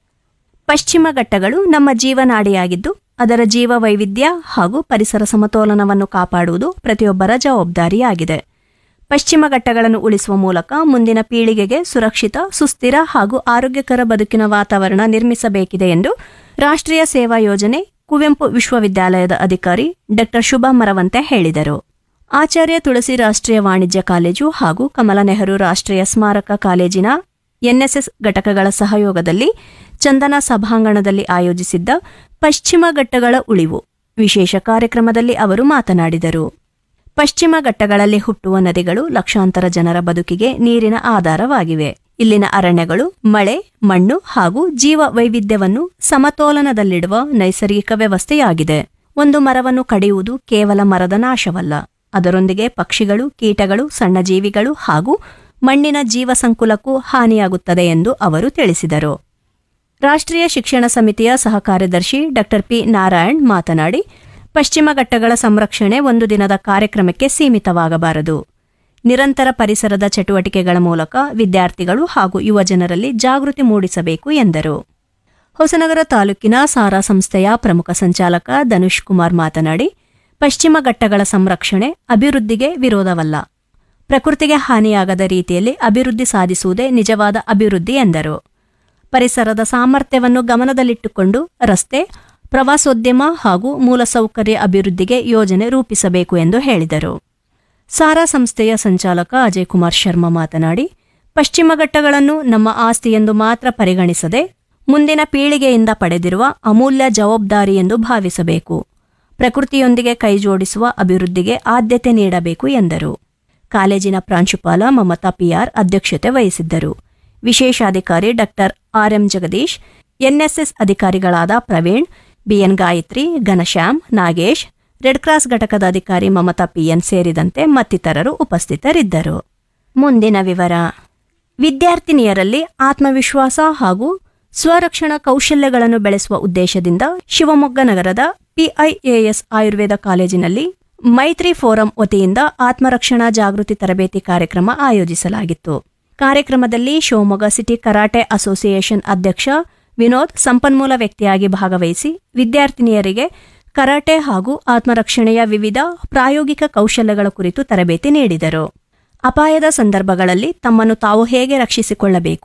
ಪಶ್ಚಿಮ ಘಟ್ಟಗಳು ನಮ್ಮ ಜೀವನಾಡಿಯಾಗಿದ್ದು ಅದರ ಜೀವ ವೈವಿಧ್ಯ ಹಾಗೂ ಪರಿಸರ ಸಮತೋಲನವನ್ನು ಕಾಪಾಡುವುದು ಪ್ರತಿಯೊಬ್ಬರ ಜವಾಬ್ದಾರಿಯಾಗಿದೆ ಪಶ್ಚಿಮ ಘಟ್ಟಗಳನ್ನು ಉಳಿಸುವ ಮೂಲಕ ಮುಂದಿನ ಪೀಳಿಗೆಗೆ ಸುರಕ್ಷಿತ ಸುಸ್ಥಿರ ಹಾಗೂ ಆರೋಗ್ಯಕರ ಬದುಕಿನ ವಾತಾವರಣ ನಿರ್ಮಿಸಬೇಕಿದೆ ಎಂದು ರಾಷ್ಟ್ರೀಯ ಸೇವಾ ಯೋಜನೆ ಕುವೆಂಪು ವಿಶ್ವವಿದ್ಯಾಲಯದ ಅಧಿಕಾರಿ ಡಾ ಶುಭಾ ಮರವಂತೆ ಹೇಳಿದರು ಆಚಾರ್ಯ ತುಳಸಿ ರಾಷ್ಟ್ರೀಯ ವಾಣಿಜ್ಯ ಕಾಲೇಜು ಹಾಗೂ ಕಮಲ ನೆಹರು ರಾಷ್ಟ್ರೀಯ ಸ್ಮಾರಕ ಕಾಲೇಜಿನ ಎನ್ಎಸ್ಎಸ್ ಘಟಕಗಳ ಸಹಯೋಗದಲ್ಲಿ ಚಂದನ ಸಭಾಂಗಣದಲ್ಲಿ ಆಯೋಜಿಸಿದ್ದ ಪಶ್ಚಿಮ ಘಟ್ಟಗಳ ಉಳಿವು ವಿಶೇಷ ಕಾರ್ಯಕ್ರಮದಲ್ಲಿ ಅವರು ಮಾತನಾಡಿದರು ಪಶ್ಚಿಮ ಘಟ್ಟಗಳಲ್ಲಿ ಹುಟ್ಟುವ ನದಿಗಳು ಲಕ್ಷಾಂತರ ಜನರ ಬದುಕಿಗೆ ನೀರಿನ ಆಧಾರವಾಗಿವೆ ಇಲ್ಲಿನ ಅರಣ್ಯಗಳು ಮಳೆ ಮಣ್ಣು ಹಾಗೂ ಜೀವ ವೈವಿಧ್ಯವನ್ನು ಸಮತೋಲನದಲ್ಲಿಡುವ ನೈಸರ್ಗಿಕ ವ್ಯವಸ್ಥೆಯಾಗಿದೆ ಒಂದು ಮರವನ್ನು ಕಡಿಯುವುದು ಕೇವಲ ಮರದ ನಾಶವಲ್ಲ ಅದರೊಂದಿಗೆ ಪಕ್ಷಿಗಳು ಕೀಟಗಳು ಸಣ್ಣ ಜೀವಿಗಳು ಹಾಗೂ ಮಣ್ಣಿನ ಜೀವ ಸಂಕುಲಕ್ಕೂ ಹಾನಿಯಾಗುತ್ತದೆ ಎಂದು ಅವರು ತಿಳಿಸಿದರು ರಾಷ್ಟ್ರೀಯ ಶಿಕ್ಷಣ ಸಮಿತಿಯ ಸಹ ಕಾರ್ಯದರ್ಶಿ ಡಾ ಪಿ ನಾರಾಯಣ್ ಮಾತನಾಡಿ ಪಶ್ಚಿಮ ಘಟ್ಟಗಳ ಸಂರಕ್ಷಣೆ ಒಂದು ದಿನದ ಕಾರ್ಯಕ್ರಮಕ್ಕೆ ಸೀಮಿತವಾಗಬಾರದು ನಿರಂತರ ಪರಿಸರದ ಚಟುವಟಿಕೆಗಳ ಮೂಲಕ ವಿದ್ಯಾರ್ಥಿಗಳು ಹಾಗೂ ಯುವಜನರಲ್ಲಿ ಜಾಗೃತಿ ಮೂಡಿಸಬೇಕು ಎಂದರು ಹೊಸನಗರ ತಾಲೂಕಿನ ಸಾರಾ ಸಂಸ್ಥೆಯ ಪ್ರಮುಖ ಸಂಚಾಲಕ ಧನುಷ್ ಕುಮಾರ್ ಮಾತನಾಡಿ ಪಶ್ಚಿಮ ಘಟ್ಟಗಳ ಸಂರಕ್ಷಣೆ ಅಭಿವೃದ್ಧಿಗೆ ವಿರೋಧವಲ್ಲ ಪ್ರಕೃತಿಗೆ ಹಾನಿಯಾಗದ ರೀತಿಯಲ್ಲಿ ಅಭಿವೃದ್ಧಿ ಸಾಧಿಸುವುದೇ ನಿಜವಾದ ಅಭಿವೃದ್ಧಿ ಎಂದರು ಪರಿಸರದ ಸಾಮರ್ಥ್ಯವನ್ನು ಗಮನದಲ್ಲಿಟ್ಟುಕೊಂಡು ರಸ್ತೆ ಪ್ರವಾಸೋದ್ಯಮ ಹಾಗೂ ಮೂಲಸೌಕರ್ಯ ಅಭಿವೃದ್ಧಿಗೆ ಯೋಜನೆ ರೂಪಿಸಬೇಕು ಎಂದು ಹೇಳಿದರು ಸಾರಾ ಸಂಸ್ಥೆಯ ಸಂಚಾಲಕ ಅಜಯ್ ಕುಮಾರ್ ಶರ್ಮಾ ಮಾತನಾಡಿ ಪಶ್ಚಿಮ ಘಟ್ಟಗಳನ್ನು ನಮ್ಮ ಆಸ್ತಿ ಎಂದು ಮಾತ್ರ ಪರಿಗಣಿಸದೆ ಮುಂದಿನ ಪೀಳಿಗೆಯಿಂದ ಪಡೆದಿರುವ ಅಮೂಲ್ಯ ಜವಾಬ್ದಾರಿ ಎಂದು ಭಾವಿಸಬೇಕು ಪ್ರಕೃತಿಯೊಂದಿಗೆ ಕೈಜೋಡಿಸುವ ಅಭಿವೃದ್ಧಿಗೆ ಆದ್ಯತೆ ನೀಡಬೇಕು ಎಂದರು ಕಾಲೇಜಿನ ಪ್ರಾಂಶುಪಾಲ ಮಮತಾ ಪಿಆರ್ ಅಧ್ಯಕ್ಷತೆ ವಹಿಸಿದ್ದರು ವಿಶೇಷಾಧಿಕಾರಿ ಡಾಕ್ಟರ್ ಆರ್ಎಂ ಜಗದೀಶ್ ಎನ್ಎಸ್ಎಸ್ ಅಧಿಕಾರಿಗಳಾದ Praveen BN Gayatri Ghanashyam Nagesh red cross ಘಟಕದ ಅಧಿಕಾರಿ ಮಮತಾ ಪಿಎನ್ ಸೇರಿದಂತೆ ಮತ್ತಿತರರು ಉಪಸ್ಥಿತರಿದ್ದರು ಮುಂದಿನ ವಿವರ ವಿದ್ಯಾರ್ಥಿನಿಯರಲ್ಲಿ ಆತ್ಮವಿಶ್ವಾಸ ಹಾಗೂ ಸ್ವರಕ್ಷಣಾ ಕೌಶಲ್ಯಗಳನ್ನು ಬೆಳೆಸುವ ಉದ್ದೇಶದಿಂದ ಶಿವಮೊಗ್ಗ ನಗರದ ಪಿಐಎಎಸ್ ಆಯುರ್ವೇದ ಕಾಲೇಜಿನಲ್ಲಿ ಮೈತ್ರಿ ಫೋರಂ ವತಿಯಿಂದ ಆತ್ಮರಕ್ಷಣಾ ಜಾಗೃತಿ ತರಬೇತಿ ಕಾರ್ಯಕ್ರಮ ಆಯೋಜಿಸಲಾಗಿತ್ತು ಕಾರ್ಯಕ್ರಮದಲ್ಲಿ ಶಿವಮೊಗ್ಗ ಸಿಟಿ ಕರಾಟೆ ಅಸೋಸಿಯೇಷನ್ ಅಧ್ಯಕ್ಷ ವಿನೋದ್ ಸಂಪನ್ಮೂಲ ವ್ಯಕ್ತಿಯಾಗಿ ಭಾಗವಹಿಸಿ ವಿದ್ಯಾರ್ಥಿನಿಯರಿಗೆ ಕರಾಟೆ ಹಾಗೂ ಆತ್ಮರಕ್ಷಣೆಯ ವಿವಿಧ ಪ್ರಾಯೋಗಿಕ ಕೌಶಲ್ಯಗಳ ಕುರಿತು ತರಬೇತಿ ನೀಡಿದರು ಅಪಾಯದ ಸಂದರ್ಭಗಳಲ್ಲಿ ತಮ್ಮನ್ನು ತಾವು ಹೇಗೆ ರಕ್ಷಿಸಿಕೊಳ್ಳಬೇಕು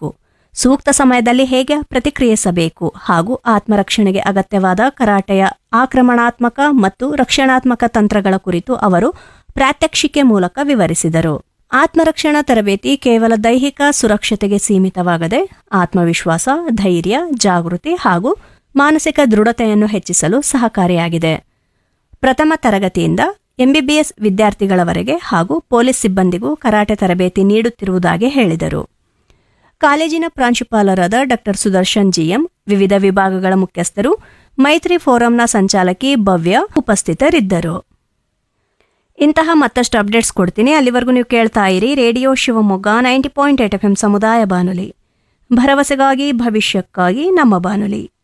ಸೂಕ್ತ ಸಮಯದಲ್ಲಿ ಹೇಗೆ ಪ್ರತಿಕ್ರಿಯಿಸಬೇಕು ಹಾಗೂ ಆತ್ಮರಕ್ಷಣೆಗೆ ಅಗತ್ಯವಾದ ಕರಾಟೆಯ ಆಕ್ರಮಣಾತ್ಮಕ ಮತ್ತು ರಕ್ಷಣಾತ್ಮಕ ತಂತ್ರಗಳ ಕುರಿತು ಅವರು ಪ್ರಾತ್ಯಕ್ಷಿಕೆ ಮೂಲಕ ವಿವರಿಸಿದರು ಆತ್ಮರಕ್ಷಣಾ ತರಬೇತಿ ಕೇವಲ ದೈಹಿಕ ಸುರಕ್ಷತೆಗೆ ಸೀಮಿತವಾಗದೆ ಆತ್ಮವಿಶ್ವಾಸ ಧೈರ್ಯ ಜಾಗೃತಿ ಹಾಗೂ ಮಾನಸಿಕ ದೃಢತೆಯನ್ನು ಹೆಚ್ಚಿಸಲು ಸಹಕಾರಿಯಾಗಿದೆ ಪ್ರಥಮ ತರಗತಿಯಿಂದ ಎಂಬಿಬಿಎಸ್ ವಿದ್ಯಾರ್ಥಿಗಳವರೆಗೆ ಹಾಗೂ ಪೊಲೀಸ್ ಸಿಬ್ಬಂದಿಗೂ ಕರಾಟೆ ತರಬೇತಿ ನೀಡುತ್ತಿರುವುದಾಗಿ ಹೇಳಿದರು ಕಾಲೇಜಿನ ಪ್ರಾಂಶುಪಾಲರಾದ ಡಾಕ್ಟರ್ ಸುದರ್ಶನ್ ಜಿಎಂ ವಿವಿಧ ವಿಭಾಗಗಳ ಮುಖ್ಯಸ್ಥರು ಮೈತ್ರಿ ಫೋರಂನ ಸಂಚಾಲಕಿ ಭವ್ಯ ಉಪಸ್ಥಿತರಿದ್ದರು ಇಂತಹ ಮತ್ತಷ್ಟು ಅಪ್ಡೇಟ್ಸ್ ಕೊಡ್ತೀನಿ ಅಲ್ಲಿವರೆಗೂ ನೀವು ಕೇಳ್ತಾ ಇರಿ radio Shivamogga ninety point eight F M ಸಮುದಾಯ ಬಾನುಲಿ ಭರವಸೆಗಾಗಿ ಭವಿಷ್ಯಕ್ಕಾಗಿ ನಮ್ಮ ಬಾನುಲಿ